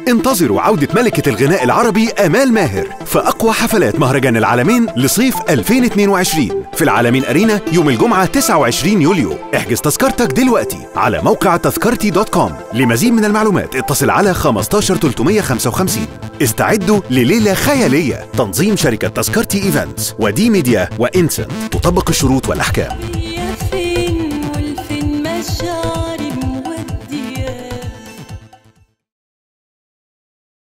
انتظروا عودة ملكة الغناء العربي آمال ماهر في أقوى حفلات مهرجان العالمين لصيف 2022 في العالمين أرينا يوم الجمعة 29 يوليو احجز تذكرتك دلوقتي على موقع تذكرتي دوت كوم لمزيد من المعلومات اتصل على 15 355 استعدوا لليلة خيالية تنظيم شركة تذكرتي ايفنتس ودي ميديا وانسنت تطبق الشروط والأحكام